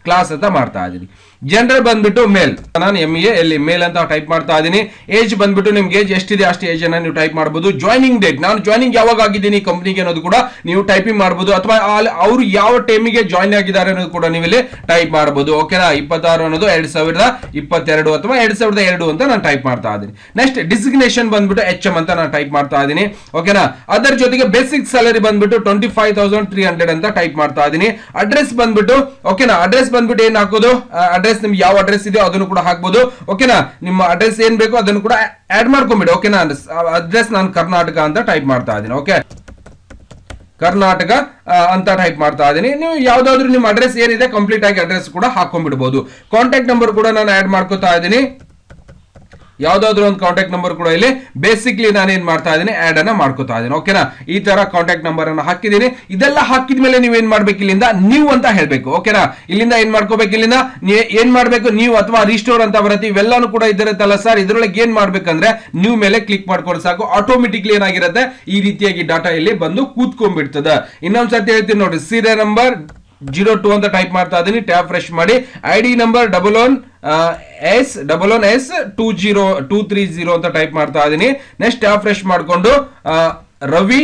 class ಅಂತ ಮಾಡ್ತಾ ಇದ್ದೀನಿ ಜನರಲ್ ಬಂದ್ಬಿಟ್ಟು ಮೇಲ್ ನಾನು ಎಂ ಎ ಎಲ್ಲಿ ಮೇಲ್ ಅಂತ ಟೈಪ್ ಮಾಡ್ತಾ ಇದ್ದೀನಿ ಏಜ್ ಬಂದ್ಬಿಟ್ಟು ನಿಮ್ಗೆ ಏಜ್ ಎಷ್ಟಿದೆ ಅಷ್ಟು ಏಜ್ ಅನ್ನ ನೀವು ಟೈಪ್ ಮಾಡಬಹುದು ಜಾಯ್ನಿಂಗ್ ಡೇಟ್ ನಾನು ಜಾಯ್ನಿಂಗ್ ಯಾವಾಗ ಆಗಿದ್ದೀನಿ ಕಂಪ್ನಿಗೆ ಅನ್ನೋದು ಕೂಡ ನೀವು ಟೈಪಿಂಗ್ ಮಾಡಬಹುದು ಅಥವಾ ಅವರು ಯಾವ ಟೈಮಿಗೆ ಜಾಯ್ನ್ ಆಗಿದ್ದಾರೆ ಅನ್ನೋದು ಕೂಡ ನೀವು ಇಲ್ಲಿ ಟೈಪ್ ಮಾಡಬಹುದು ಓಕೆನಾ ಇಪ್ಪತ್ತಾರು ಅನ್ನೋದು ಎರಡ್ ಸಾವಿರದ ಇಪ್ಪತ್ತೆರಡು ಅಥವಾ ಎರಡ್ ಸಾವಿರದ ಎರಡು ಅಂತ ನಾನು ಟೈಪ್ ಮಾಡ್ತಾ ಇದ್ದೀನಿ ನೆಕ್ಸ್ಟ್ ಡಿಸಿಗ್ನೇಷನ್ ಬಂದ್ಬಿಟ್ಟು ಎಚ್ ಎಂ ಅಂತ ನಾನು ಟೈಪ್ ಮಾಡ್ತಾ ಇದ್ದೀನಿ ಓಕೆನಾ ಅದರ ಜೊತೆಗೆ ಬೇಸಿಕ್ ಸ್ಯಾಲರಿ ಬಂದ್ಬಿಟ್ಟು twenty five thousand three hundred ಅಂತ ಟೈಪ್ ಮಾಡ್ತಾ ಇದ್ದೀನಿ ಅಡ್ರೆಸ್ ಬಂದ್ಬಿಟ್ಟು ಓಕೆನಾ ಅಡ್ರೆಸ್ ಬಂದ್ಬಿಟ್ಟು ಏನ್ ಹಾಕೋದು ಅಡ್ರೆಸ್ ನಿಮ್ಗೆ ಯಾವ ಅಡ್ರೆಸ್ ಇದೆಯೋ ಅದನ್ನು ಕೂಡ ಹಾಕ್ಬೋದು ಓಕೆನಾ ನಿಮ್ಮ ಅಡ್ರೆಸ್ ಏನ್ ಬೇಕೋ ಅದನ್ನು ಕೂಡ ಆಡ್ ಮಾಡ್ಕೊಂಬಿಡಿ ಓಕೆನಾ ಅಡ್ರೆಸ್ ನಾನು ಕರ್ನಾಟಕ ಅಂತ ಟೈಪ್ ಮಾಡ್ತಾ ಇದ್ದೀನಿ ಓಕೆ ಕರ್ನಾಟಕ ಆ, ಅಂತ ಟೈಪ್ ಮಾಡ್ತಾ ಇದ್ದೀನಿ ನೀವು ಯಾವ್ದಾದ್ರು ನಿಮ್ಮ ಅಡ್ರೆಸ್ ಏನಿದೆ ಕಂಪ್ಲೀಟ್ ಆಗಿ ಅಡ್ರೆಸ್ ಕೂಡ ಹಾಕೊಂಡ್ಬಿಡ್ಬೋದು ಕಾಂಟ್ಯಾಕ್ಟ್ ನಂಬರ್ ಕೂಡ ನಾನು ಆಡ್ ಮಾಡ್ಕೋತಾ ಇದ್ದೀನಿ ಯಾವ್ದಾದ್ರು ಒಂದು ಕಾಂಟ್ಯಾಕ್ಟ್ ನಂಬರ್ ಕೂಡ ಇಲ್ಲಿ ಬೇಸಿಕ್ಲಿ ನಾನು ಏನ್ ಮಾಡ್ತಾ ಇದ್ದೀನಿ ಆಡ್ ಅನ್ನ ಮಾಡ್ಕೋತಾ ಇದ್ದೀನಿ ಓಕೆನಾ ಈ ತರ ಕಾಂಟ್ಯಾಕ್ಟ್ ನಂಬರ್ ಅನ್ನ ಹಾಕಿದ್ದೀನಿ ಇದೆಲ್ಲ ಹಾಕಿದ ಮೇಲೆ ನೀವು ಏನ್ ಮಾಡ್ಬೇಕು ಇಲ್ಲಿಂದ ನೀವು ಅಂತ ಹೇಳ್ಬೇಕು ಓಕೆನಾ ಇಲ್ಲಿಂದ ಏನ್ ಮಾಡ್ಕೋಬೇಕು ಇಲ್ಲಿಂದ ನೀವು ಏನ್ ಮಾಡ್ಬೇಕು ನೀವು ಅಥವಾ ರಿಸ್ಟೋರ್ ಅಂತ ಬರುತ್ತೆ ಇವೆಲ್ಲಾನು ಕೂಡ ಇದಿರುತ್ತಲ್ಲ ಸರ್ ಇದ್ರೊಳಗೆ ಏನ್ ಮಾಡ್ಬೇಕಂದ್ರೆ ನೀವು ಮೇಲೆ ಕ್ಲಿಕ್ ಮಾಡ್ಕೊಂಡು ಸಾಕು ಆಟೋಮೆಟಿಕ್ಲಿ ಏನಾಗಿರುತ್ತೆ ಈ ರೀತಿಯಾಗಿ ಡಾಟಾ ಇಲ್ಲಿ ಬಂದು ಕೂತ್ಕೊಂಡ್ಬಿಡ್ತದೆ ಇನ್ನೊಂದ್ ಸರ್ತಿ ಹೇಳ್ತೀನಿ ನೋಡಿ ಸೀರಿಯಲ್ ನಂಬರ್ ಜೀರೋ ಟು ಅಂತ ಟೈಪ್ ಮಾಡ್ತಾ ಇದ್ದೀನಿ ಟ್ಯಾಬ್ ಫ್ರೆಶ್ ಮಾಡಿ I D number double one S double one S two zero two three zero ಅಂತ ಟೈಪ್ ಮಾಡ್ತಾ ಇದ್ದೀನಿ ನೆಕ್ಸ್ಟ್ ಟ್ಯಾಬ್ ಫ್ರೆಶ್ ಮಾಡಿಕೊಂಡು ರವಿ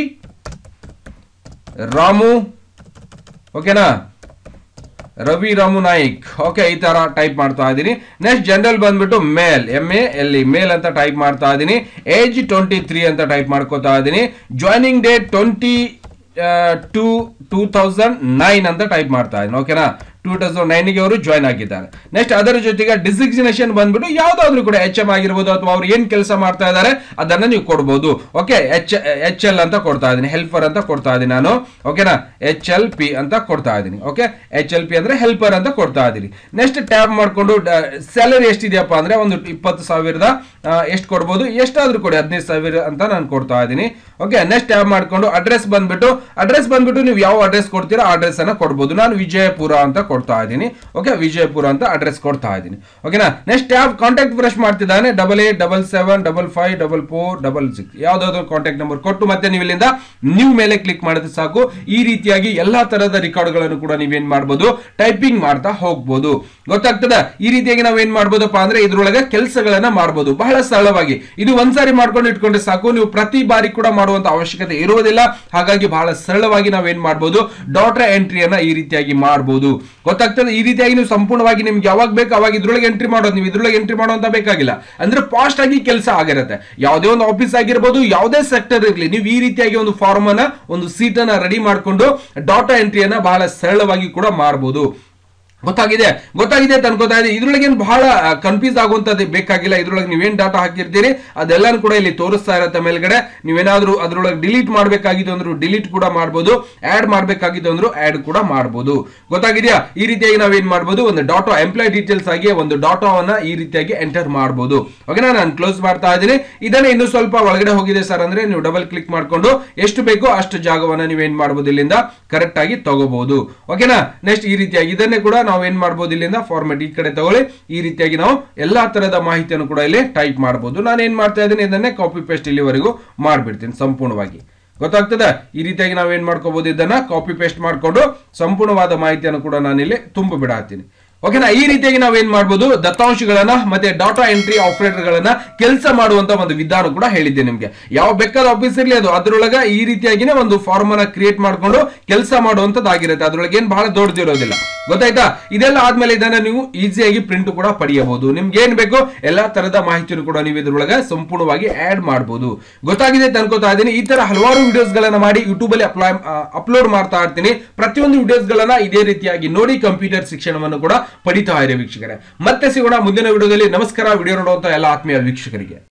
ರಾಮು ಓಕೆನಾ ರವಿ ರಾಮು ನಾಯ್ಕ್ ಓಕೆ ಈ ತರ ಟೈಪ್ ಮಾಡ್ತಾ ಇದ್ದೀನಿ ನೆಕ್ಸ್ಟ್ ಜನರಲ್ ಬಂದ್ಬಿಟ್ಟು ಮೇಲ್ ಎಂ ಎ ಎಲ್ಲಿ ಮೇಲ್ ಅಂತ ಟೈಪ್ ಮಾಡ್ತಾ ಇದ್ದೀನಿ ಏಜ್ ಟ್ವೆಂಟಿ ತ್ರೀ ಅಂತ ಟೈಪ್ ಮಾಡ್ಕೋತಾ ಇದ್ದೀನಿ joining date twenty two two thousand nine ಅಂತ ಟೈಪ್ ಮಾಡ್ತಾ ಇದ್ದೀನಿ ಓಕೆನಾ ಟೂ ತೌಸಂಡ್ ನೈನ್ಗೆ ಅವರು ಜಾಯ್ನ್ ಆಗಿದ್ದಾರೆ ನೆಕ್ಸ್ಟ್ ಅದರ ಜೊತೆಗೆ ಡಿಸಿಗ್ನೇಷನ್ ಬಂದ್ಬಿಟ್ಟು ಯಾವ್ದಾದ್ರು ಕೂಡ ಎಚ್ ಎಂ ಆಗಿರ್ಬೋದು ಅಥವಾ ಅವ್ರು ಏನ್ ಕೆಲಸ ಮಾಡ್ತಾ ಇದ್ದಾರೆ ಅದನ್ನ ನೀವು ಕೊಡ್ಬೋದು ಓಕೆ ಎಚ್ ಎಚ್ ಎಲ್ ಅಂತ ಕೊಡ್ತಾ ಇದ್ದೀನಿ ಹೆಲ್ಪರ್ ಅಂತ ಕೊಡ್ತಾ ಇದ್ದೀನಿ ನಾನು ಓಕೆನಾ ಎಚ್ ಎಲ್ ಪಿ ಅಂತ ಕೊಡ್ತಾ ಇದ್ದೀನಿ ಓಕೆ ಎಚ್ ಎಲ್ ಪಿ ಅಂದ್ರೆ ಹೆಲ್ಪರ್ ಅಂತ ಕೊಡ್ತಾ ಇದ್ದೀನಿ ನೆಕ್ಸ್ಟ್ ಟ್ಯಾಬ್ ಮಾಡ್ಕೊಂಡು ಸ್ಯಾಲರಿ ಎಷ್ಟಿದೆಯಪ್ಪ ಅಂದ್ರೆ ಒಂದು ಇಪ್ಪತ್ತು ಸಾವಿರದ ಎಷ್ಟು ಕೊಡ್ಬೋದು ಎಷ್ಟಾದ್ರೂ ಕೊಡಿ ಹದಿನೈದು ಸಾವಿರ ಅಂತ ನಾನು ಕೊಡ್ತಾ ಇದ್ದೀನಿ ಓಕೆ ನೆಕ್ಸ್ಟ್ ಟ್ಯಾಬ್ ಮಾಡ್ಕೊಂಡು ಅಡ್ರೆಸ್ ಬಂದ್ಬಿಟ್ಟು ಅಡ್ರೆಸ್ ಬಂದ್ಬಿಟ್ಟು ನೀವು ಯಾವ ಅಡ್ರೆಸ್ ಕೊಡ್ತೀರಾ ಅಡ್ರೆಸ್ ಅನ್ನ ಕೊಡ್ಬೋದು ನಾನು ವಿಜಯಪುರ ಅಂತ ಕೊಡ್ತಾ ಇದ್ದೀನಿ ಓಕೆ ವಿಜಯಪುರ ಅಂತ ಅಡ್ರೆಸ್ ಕೊಡ್ತಾ ಇದ್ದೀನಿ ಓಕೆನಾ ನೆಕ್ಸ್ಟ್ ಟ್ಯಾಬ್ ಕಾಂಟ್ಯಾಕ್ಟ್ ಬ್ರಷ್ ಮಾಡ್ತಿದ್ದಾನೆ double eight double seven double five double four double six ಯಾವ್ದಾದ್ರು ಕಾಂಟ್ಯಾಕ್ಟ್ ನಂಬರ್ ಕೊಟ್ಟು ಮತ್ತೆ ನೀವು ಇಲ್ಲಿಂದ ನೀವು ಮೇಲೆ ಕ್ಲಿಕ್ ಮಾಡಿದ್ರೆ ಸಾಕು ಈ ರೀತಿಯಾಗಿ ಎಲ್ಲಾ ತರಹದ ರೆಕಾರ್ಡ್ಗಳನ್ನು ಕೂಡ ನೀವೇನ್ ಮಾಡ್ಬೋದು ಟೈಪಿಂಗ್ ಮಾಡ್ತಾ ಹೋಗ್ಬೋದು ಗೊತ್ತಾಗ್ತದ ಈ ರೀತಿಯಾಗಿ ನಾವ್ ಏನ್ ಮಾಡ್ಬೋದಪ್ಪ ಅಂದ್ರೆ ಇದ್ರೊಳಗೆ ಕೆಲಸಗಳನ್ನ ಮಾಡ್ಬೋದು ಬಹಳ ಸರಳವಾಗಿ ಇದು ಒಂದ್ಸಾರಿ ಮಾಡ್ಕೊಂಡು ಇಟ್ಕೊಂಡ್ರೆ ಸಾಕು ನೀವು ಪ್ರತಿ ಬಾರಿ ಕೂಡ ಮಾಡುವಂತ ಅವಶ್ಯಕತೆ ಇರುವುದಿಲ್ಲ ಹಾಗಾಗಿ ಬಹಳ ಸರಳವಾಗಿ ನಾವೇನ್ ಮಾಡ್ಬೋದು ಡಾಟಾ ಎಂಟ್ರಿಯನ್ನ ಈ ರೀತಿಯಾಗಿ ಮಾಡ್ಬೋದು ಗೊತ್ತಾಗ್ತದೆ ಈ ರೀತಿಯಾಗಿ ನೀವು ಸಂಪೂರ್ಣವಾಗಿ ನಿಮ್ಗೆ ಯಾವಾಗ ಬೇಕು ಅವಾಗ ಇದ್ರೊಳಗೆ ಎಂಟ್ರಿ ಮಾಡೋದು ನೀವು ಇದ್ರೊಳಗೆ ಎಂಟ್ರಿ ಮಾಡುವಂತ ಬೇಕಾಗಿಲ್ಲ ಅಂದ್ರೆ ಫಾಸ್ಟ್ ಆಗಿ ಕೆಲಸ ಆಗಿರುತ್ತೆ ಯಾವುದೇ ಒಂದು ಆಫೀಸ್ ಆಗಿರ್ಬೋದು ಯಾವುದೇ ಸೆಕ್ಟರ್ ಇರಲಿ ನೀವು ಈ ರೀತಿಯಾಗಿ ಒಂದು ಫಾರ್ಮ್ ಅನ್ನ ಒಂದು ಸೀಟ್ ಅನ್ನ ರೆಡಿ ಮಾಡ್ಕೊಂಡು ಡಾಟಾ ಎಂಟ್ರಿಯನ್ನ ಬಹಳ ಸರಳವಾಗಿ ಕೂಡ ಮಾಡಬಹುದು ಗೊತ್ತಾಗಿದೆ ಗೊತ್ತಾಗಿದೆ ಅಂತ ಅನ್ಕೋತಾ ಇದೆ ಇದ್ರೊಳಗೆ ಏನು ಬಹಳ ಕನ್ಫ್ಯೂಸ್ ಆಗುವಂತದ್ದು ಬೇಕಾಗಿಲ್ಲ ಇದ್ರೊಳಗೆ ನೀವೇನ್ ಡಾಟಾ ಹಾಕಿರ್ತೀರಿ ಅದೆಲ್ಲಾನು ಕೂಡ ಇಲ್ಲಿ ತೋರಿಸ್ತಾ ಇರುತ್ತೆ ಮೇಲ್ಗಡೆ ನೀವೇನಾದ್ರೂ ಅದ್ರೊಳಗೆ ಡಿಲೀಟ್ ಮಾಡಬೇಕಾಗಿದ್ದು ಅಂದ್ರೂ ಡಿಲೀಟ್ ಕೂಡ ಮಾಡ್ಬೋದು ಆಡ್ ಮಾಡಬೇಕಾಗಿದ್ದು ಅಂದ್ರೂ ಆಡ್ ಕೂಡ ಮಾಡ್ಬೋದು ಗೊತ್ತಾಗಿದೆಯಾ ಈ ರೀತಿಯಾಗಿ ನಾವೇನ್ ಮಾಡ್ಬೋದು ಒಂದು ಡಾಟಾ ಎಂಪ್ಲಾಯ್ ಡೀಟೇಲ್ಸ್ ಆಗಿ ಒಂದು ಡಾಟಾವನ್ನ ಈ ರೀತಿಯಾಗಿ ಎಂಟರ್ ಮಾಡ್ಬೋದು ಓಕೆನಾ ನಾನು ಕ್ಲೋಸ್ ಮಾಡ್ತಾ ಇದ್ದೀನಿ ಇದನ್ನ ಇನ್ನು ಸ್ವಲ್ಪ ಒಳಗಡೆ ಹೋಗಿದೆ ಸರ್ ಅಂದ್ರೆ ನೀವು ಡಬಲ್ ಕ್ಲಿಕ್ ಮಾಡ್ಕೊಂಡು ಎಷ್ಟು ಬೇಕೋ ಅಷ್ಟು ಜಾಗವನ್ನ ನೀವೇನ್ ಮಾಡ್ಬೋದು ಇಲ್ಲಿಂದ ಕರೆಕ್ಟ್ ಆಗಿ ತಗೋಬಹುದು ಓಕೆನಾ ನೆಕ್ಸ್ಟ್ ಈ ರೀತಿಯಾಗಿ ಇದನ್ನೇ ಕೂಡ ನಾವು ಏನ್ ಮಾಡ್ಬೋದು ಇಲ್ಲಿಂದ ಫಾರ್ಮೆಟ್ ಈ ಕಡೆ ತಗೊಳ್ಳಿ ಈ ರೀತಿಯಾಗಿ ನಾವು ಎಲ್ಲಾ ತರದ ಮಾಹಿತಿಯನ್ನು ಕೂಡ ಇಲ್ಲಿ ಟೈಪ್ ಮಾಡಬಹುದು ನಾನು ಏನ್ ಮಾಡ್ತಾ ಇದ್ದೀನಿ ಇದನ್ನೇ ಕಾಪಿ ಪೇಸ್ಟ್ ಇಲ್ಲಿವರೆಗೂ ಮಾಡ್ಬಿಡ್ತೀನಿ ಸಂಪೂರ್ಣವಾಗಿ ಗೊತ್ತಾಗ್ತದೆ ಈ ರೀತಿಯಾಗಿ ನಾವು ಏನ್ ಮಾಡ್ಕೋಬಹುದು ಇದನ್ನ ಕಾಪಿ ಪೇಸ್ಟ್ ಮಾಡ್ಕೊಂಡು ಸಂಪೂರ್ಣವಾದ ಮಾಹಿತಿಯನ್ನು ಕೂಡ ನಾನಿಲ್ಲಿ ತುಂಬ ಬಿಡಾತೀನಿ ಓಕೆನಾ ಈ ರೀತಿಯಾಗಿ ನಾವು ಏನ್ ಮಾಡ್ಬೋದು ದತ್ತಾಂಶಗಳನ್ನ ಮತ್ತೆ ಡಾಟಾ ಎಂಟ್ರಿ ಆಪರೇಟರ್ ಗಳನ್ನ ಕೆಲಸ ಮಾಡುವಂತ ಒಂದು ವಿಧಾನ ಕೂಡ ಹೇಳಿದ್ದೆ ನಿಮ್ಗೆ ಯಾವ ಬೇಕಾದ ಆಫೀಸ್ ಇರ್ಲಿ ಅದು ಅದ್ರೊಳಗ ಈ ರೀತಿಯಾಗಿನೇ ಒಂದು ಫಾರ್ಮ್ ಅನ್ನ ಕ್ರಿಯೇಟ್ ಮಾಡ್ಕೊಂಡು ಕೆಲಸ ಮಾಡುವಂತದ್ದಾಗಿರುತ್ತೆ ಅದ್ರೊಳಗೆ ಏನ್ ಬಹಳ ದೊಡ್ಡದಿರೋದಿಲ್ಲ ಗೊತ್ತಾಯ್ತಾ ಇದೆಲ್ಲ ಆದ್ಮೇಲೆ ಇದನ್ನ ನೀವು ಈಸಿಯಾಗಿ ಪ್ರಿಂಟ್ ಕೂಡ ಪಡೆಯಬಹುದು ನಿಮ್ಗೆ ಏನ್ ಬೇಕು ಎಲ್ಲಾ ತರದ ಮಾಹಿತಿಯನ್ನು ಕೂಡ ನೀವು ಇದ್ರೊಳಗೆ ಸಂಪೂರ್ಣವಾಗಿ ಆಡ್ ಮಾಡಬಹುದು ಗೊತ್ತಾಗಿದೆ ಅಂತ ಅನ್ಕೋತಾ ಇದ್ದೀನಿ ಈ ತರ ಹಲವಾರು ವಿಡಿಯೋಸ್ ಗಳನ್ನ ಮಾಡಿ ಯೂಟ್ಯೂಬ್ ಅಲ್ಲಿ ಅಪ್ಲೈ ಅಪ್ಲೋಡ್ ಮಾಡ್ತಾ ಇರ್ತೀನಿ ಪ್ರತಿಯೊಂದು ವಿಡಿಯೋಸ್ ಗಳನ್ನ ಇದೇ ರೀತಿಯಾಗಿ ನೋಡಿ ಕಂಪ್ಯೂಟರ್ ಶಿಕ್ಷಣವನ್ನು ಕೂಡ ಪಡಿತಾ ಇರಿ ವೀಕ್ಷಕರೇ ಮತ್ತೆ ಸಿಗೋಣ ಮುಂದಿನ ವಿಡಿಯೋದಲ್ಲಿ ನಮಸ್ಕಾರ ವಿಡಿಯೋ ನೋಡುವಂತ ಎಲ್ಲ ಆತ್ಮೀಯ ವೀಕ್ಷಕರಿಗೆ